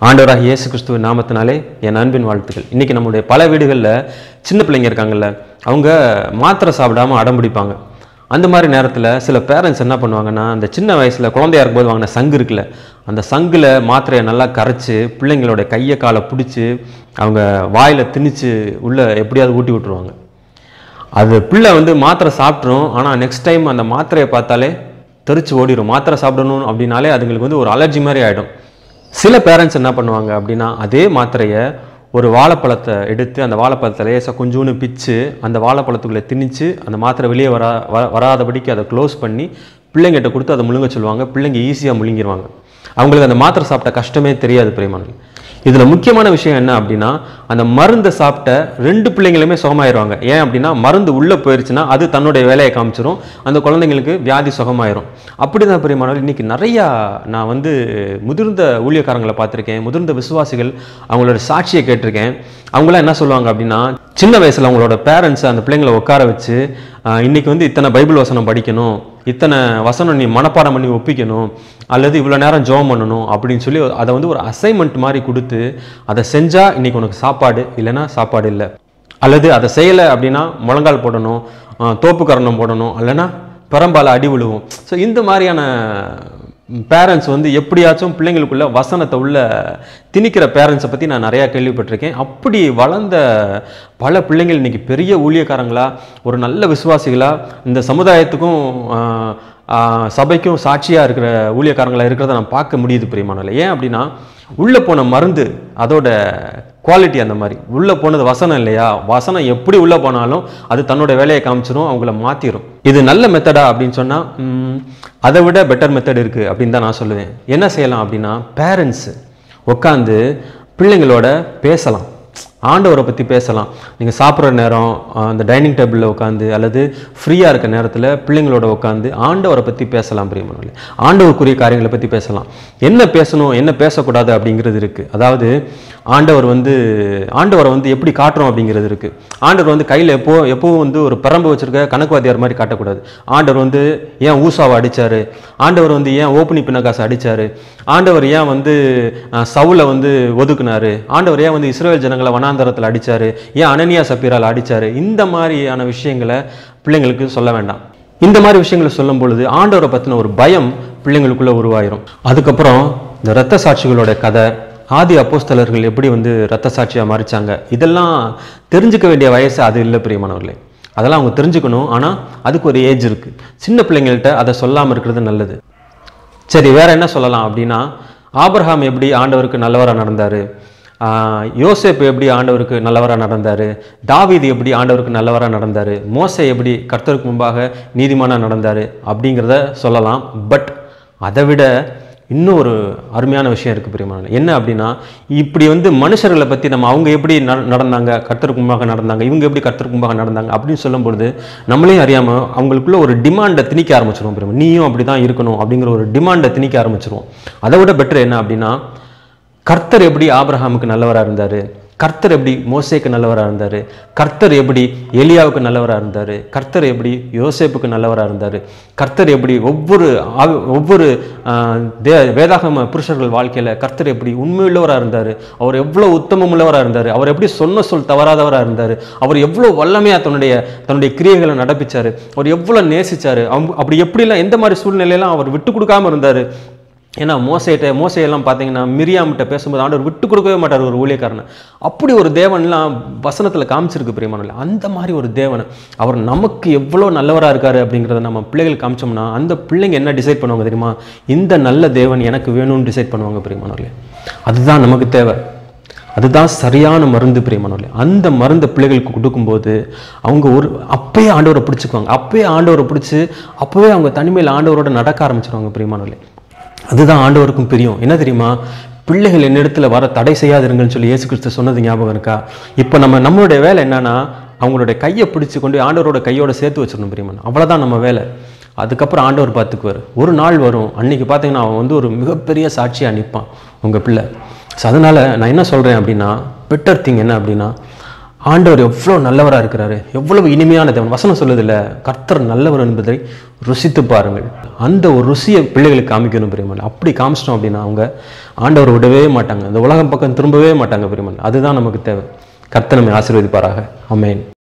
ஆண்டவராக இயேசு கிறிஸ்துவ நாமத்தினாலே என் அன்பின் வாழ்த்துக்கள் இன்றைக்கி நம்முடைய பல வீடுகளில் சின்ன பிள்ளைங்க இருக்காங்கல்ல அவங்க மாத்திரை சாப்பிடாம அடம் பிடிப்பாங்க அந்த மாதிரி நேரத்தில் சில பேரண்ட்ஸ் என்ன பண்ணுவாங்கன்னா அந்த சின்ன வயசில் குழந்தையா இருக்கும்போது வாங்கின சங்கு இருக்குல்ல அந்த சங்கில் மாத்திரையை நல்லா கரைச்சி பிள்ளைங்களோட கையை காலை பிடிச்சி அவங்க வாயில் திணிச்சு உள்ளே எப்படியாவது ஊட்டி விட்டுருவாங்க அது பிள்ளை வந்து மாத்திரை சாப்பிட்ரும் ஆனால் நெக்ஸ்ட் டைம் அந்த மாத்திரையை பார்த்தாலே தெரிச்சு ஓடிடும் மாத்திரை சாப்பிடணும் அப்படின்னாலே அதுங்களுக்கு வந்து ஒரு அலர்ஜி மாதிரி ஆகிடும் சில பேரண்ட்ஸ் என்ன பண்ணுவாங்க அப்படின்னா அதே மாத்திரையை ஒரு வாழைப்பழத்தை எடுத்து அந்த வாழைப்பழத்தை லேசாக கொஞ்சோண்டு பிச்சு அந்த வாழைப்பழத்துக்குள்ளே திணிச்சு அந்த மாத்திரை வெளியே வரா வ- வராதபடிக்கு அதை க்ளோஸ் பண்ணி பிள்ளைங்கிட்ட கொடுத்து அதை முழுங்க சொல்லுவாங்க பிள்ளைங்க ஈஸியாக முழுங்கிடுவாங்க அவங்களுக்கு அந்த மாத்திரை சாப்பிட்ட கஷ்டமே தெரியாது பிரியமானவர்களே இதில் முக்கியமான விஷயம் என்ன அப்படின்னா அந்த மருந்தை சாப்பிட்ட ரெண்டு பிள்ளைங்களுமே சுகமாயிருவாங்க ஏன் அப்படின்னா மருந்து உள்ளே போயிருச்சுன்னா அது தன்னுடைய வேலையை காமிச்சிரும் அந்த குழந்தைங்களுக்கு வியாதி சுகமாயிரும் அப்படி தான் பெரியமானவர் இன்னைக்கு நிறையா நான் வந்து முதிர்ந்த ஊழியக்காரங்களை பார்த்துருக்கேன் முதிர்ந்த விசுவாசிகள் அவங்களோட சாட்சியை கேட்டிருக்கேன் அவங்களாம் என்ன சொல்லுவாங்க அப்படின்னா சின்ன வயசில் அவங்களோட பேரண்ட்ஸ் அந்த பிள்ளைங்களை உட்கார வச்சு ஆஹ், இன்னைக்கு வந்து இத்தனை பைபிள் வசனம் படிக்கணும் இத்தனை வசனம் நீ மனப்பாடம் பண்ணி ஒப்பிக்கணும் அல்லது இவ்வளோ நேரம் ஜெபம் பண்ணணும் அப்படின்னு சொல்லி அதை வந்து ஒரு அசைன்மெண்ட் மாதிரி கொடுத்து அதை செஞ்சால் இன்னைக்கு உனக்கு சாப்பாடு இல்லைன்னா சாப்பாடு இல்லை அல்லது அதை செய்யலை அப்படின்னா முழங்கால் போடணும் ஆஹ், தோப்பு கரணம் போடணும் இல்லைன்னா பெரம்பால அடி விழுவும் ஸோ இந்த மாதிரியான பேரண்ட்ஸ் வந்து எப்படியாச்சும் பிள்ளைங்களுக்குள்ள வசனத்தை உள்ள திணிக்கிற பேரண்ட்ஸை பற்றி நான் நிறையா கேள்விப்பட்டிருக்கேன் அப்படி வளர்ந்த பல பிள்ளைங்கள் இன்னைக்கு பெரிய ஊழியக்காரங்களா ஒரு நல்ல விசுவாசிகளா இந்த சமுதாயத்துக்கும் ஆஹ், ஆஹ், சபைக்கும் சாட்சியாக இருக்கிற ஊழியக்காரங்களா இருக்கிறத நான் பார்க்க முடியுது பிரியமானல ஏன் அப்படின்னா உள்ளே போன மருந்து அதோட குவாலிட்டி அந்த மாதிரி உள்ளே போனது வசனம் இல்லையா வசனம் எப்படி உள்ளே போனாலும் அது தன்னோட வேலையை காமிச்சிரும் அவங்கள மாற்றிடும் இது நல்ல மெத்தடா அப்படின்னு சொன்னால் அதை விட பெட்டர் மெத்தட் இருக்குது அப்படின்னு தான் நான் சொல்லுவேன் என்ன செய்யலாம் அப்படின்னா பேரண்ட்ஸு உட்காந்து பிள்ளைங்களோட பேசலாம் ஆண்டவரை பற்றி பேசலாம் நீங்கள் சாப்பிட்ற நேரம் ஆஹ், அந்த டைனிங் டேபிளில் உட்காந்து அல்லது ஃப்ரீயாக இருக்க நேரத்தில் பிள்ளைங்களோட உட்காந்து ஆண்டவரை பற்றி பேசலாம் பிரியமானவர்களே ஆண்டவருக்குரிய காரியங்களை பற்றி பேசலாம் என்ன பேசணும் என்ன பேசக்கூடாது அப்படிங்கிறது இருக்குது அதாவது ஆண்டவர் வந்து ஆண்டவரை வந்து எப்படி காட்டுறோம் அப்படிங்கிறது இருக்குது ஆண்டவர் வந்து கையில் எப்போ எப்பவும் வந்து ஒரு பரம்பு வச்சிருக்க கணக்குவாதியார் மாதிரி காட்டக்கூடாது ஆண்டவர் வந்து ஏன் ஊசாவை அடிச்சாரு ஆண்டவர் வந்து ஏன் ஓப்பனி பின்னகாசை அடிச்சாரு ஆண்டவர் ஏன் வந்து அஹ், சவுலை வந்து ஒதுக்குனாரு ஆண்டவர் ஏன் வந்து இஸ்ரேல் ஜனங்களை வனாந்தரத்தில் அடிச்சாரு ஏன் அனனியா சப்பீரால் அடிச்சாரு இந்த மாதிரியான விஷயங்களை பிள்ளைங்களுக்கு சொல்ல வேண்டாம் இந்த மாதிரி விஷயங்களை சொல்லும் பொழுது ஆண்டவரை பற்றின ஒரு பயம் பிள்ளைங்களுக்குள்ள உருவாயிரும் அதுக்கப்புறம் இந்த இரத்த சாட்சிகளோட கதை ஆதி அப்போஸ்தலர்கள் எப்படி வந்து இரத்த சாட்சியாக மறிச்சாங்க இதெல்லாம் தெரிஞ்சுக்க வேண்டிய வயசு அது இல்லை பிரியமானவர்களே அதெல்லாம் அவங்க தெரிஞ்சுக்கணும் ஆனால் அதுக்கு ஒரு ஏஜ் இருக்குது சின்ன பிள்ளைங்கள்ட்ட அதை சொல்லாமல் இருக்கிறது நல்லது சரி வேற என்ன சொல்லலாம் அப்படின்னா ஆபிரகாம் எப்படி ஆண்டவருக்கு நல்லவராக நடந்தார் யோசேப் எப்படி ஆண்டவருக்கு நல்லவராக நடந்தார் தாவீது எப்படி ஆண்டவருக்கு நல்லவராக நடந்தார் மோசே எப்படி கர்த்தருக்கு முன்பாக நீதிமானாக நடந்தார் அப்படிங்கிறத சொல்லலாம் பட் அதை விட இன்னும் ஒரு அருமையான விஷயம் இருக்குது பிரியமான என்ன அப்படின்னா இப்படி வந்து மனுஷர்களை பற்றி நம்ம அவங்க எப்படி நட- நடந்தாங்க கர்த்தருக்கு முன்பாக நடந்தாங்க இவங்க எப்படி கர்த்தருக்கு முன்பாக நடந்தாங்க அப்படின்னு சொல்லும்பொழுது நம்மளையும் அறியாமல் அவங்களுக்குள்ள ஒரு டிமாண்டை திணிக்க ஆரம்பிச்சிருவோம் பிரியமா நீயும் அப்படி தான் இருக்கணும் அப்படிங்கிற ஒரு டிமாண்டை திணிக்க ஆரம்பிச்சிருவோம் அதை விட பெட்டர் என்ன அப்படின்னா கர்த்தர் எப்படி ஆபிரகாமுக்கு நல்லவராக இருந்தார் கர்த்தர் எப்படி மோசேக்கு நல்லவராக இருந்தார் கர்த்தர் எப்படி எலியாவுக்கு நல்லவராக இருந்தார் கர்த்தர் எப்படி யோசேப்புக்கு நல்லவராக இருந்தார் கர்த்தர் எப்படி ஒவ்வொரு ஆவி- ஒவ்வொரு ஆஹ், தே வேதாகம புருஷர்கள் வாழ்க்கையில் கர்த்தர் எப்படி உண்மையுள்ளவராக இருந்தார் அவர் எவ்வளோ உத்தமமுள்ளவராக இருந்தார் அவர் எப்படி சொன்ன சொல் தவறாதவராக இருந்தார் அவர் எவ்வளோ வல்லமையாக தன்னுடைய தன்னுடைய கிரியைகளை நடப்பிச்சார் அவர் எவ்வளோ நேசிச்சார் அவங்க அப்படி எப்படிலாம் எந்த மாதிரி சூழ்நிலையெல்லாம் அவர் விட்டு கொடுக்காம இருந்தார் ஏன்னா மோசையிட்ட மோசையெல்லாம் பார்த்தீங்கன்னா மிரியாமிட்ட பேசும்போது ஆண்டவர் விட்டு கொடுக்கவே மாட்டார் ஒரு ஊழியக்காரனை அப்படி ஒரு தேவன்லாம் வசனத்தில் காமிச்சிருக்கு பிரியமானல அந்த மாதிரி ஒரு தேவனை அவர் நமக்கு எவ்வளோ நல்லவராக இருக்காரு அப்படிங்கிறத நம்ம பிள்ளைகளுக்கு காமிச்சோம்னா அந்த பிள்ளைங்க என்ன டிசைட் பண்ணுவாங்க தெரியுமா இந்த நல்ல தேவன் எனக்கு வேணும்னு டிசைட் பண்ணுவாங்க பிரியமானவர்களே அதுதான் நமக்கு தேவை அதுதான் சரியான மருந்து பிரியமானவர்களே அந்த மருந்தை பிள்ளைகளுக்கு கொடுக்கும்போது அவங்க ஒரு அப்பயே ஆண்டவரை பிடிச்சிக்குவாங்க அப்பயே ஆண்டவரை பிடிச்சி அப்போவே அவங்க தனிமையில் ஆண்டவரோட நடக்க ஆரம்பிச்சிருவாங்க பிரியமானவர்களே அதுதான் ஆண்டவருக்கும் பிரியம் என்ன தெரியுமா பிள்ளைகள் என்னிடத்துல வர தடை செய்யாதிருங்கன்னு சொல்லி இயேசு கிறிஸ்து சொன்னது ஞாபகம் இருக்கா இப்போ நம்ம நம்மளுடைய வேலை என்னன்னா அவங்களுடைய கையை பிடிச்சு கொண்டு ஆண்டவரோட கையோட சேர்த்து வச்சிடணும் பிரியமான அவ்வளோதான் நம்ம வேலை அதுக்கப்புறம் ஆண்டவர் பார்த்துக்குவார் ஒரு நாள் வரும் அன்னைக்கு பார்த்தீங்கன்னா அவன் வந்து ஒரு மிகப்பெரிய சாட்சியாக நிற்பான் உங்கள் பிள்ளை ஸோ அதனால் நான் என்ன சொல்கிறேன் அப்படின்னா பெட்டர் திங் என்ன அப்படின்னா ஆண்டவர் எவ்வளோ நல்லவராக இருக்கிறாரு எவ்வளவு இனிமையான தேவன் வசனம் சொல்லுதில்ல கர்த்தர் நல்லவர் என்பதை ருசித்து பாருங்கள் அந்த ஒரு ருசியை பிள்ளைகளுக்கு காமிக்கணும் பெரியமல் அப்படி காமிச்சிட்டோம் அப்படின்னா அவங்க ஆண்டவர் விடவே மாட்டாங்க இந்த உலகம் பக்கம் திரும்பவே மாட்டாங்க பெரியமல் அதுதான் நமக்கு தேவை கர்த்தர் நம்மை ஆசீர்வதிப்பாராக அமேன்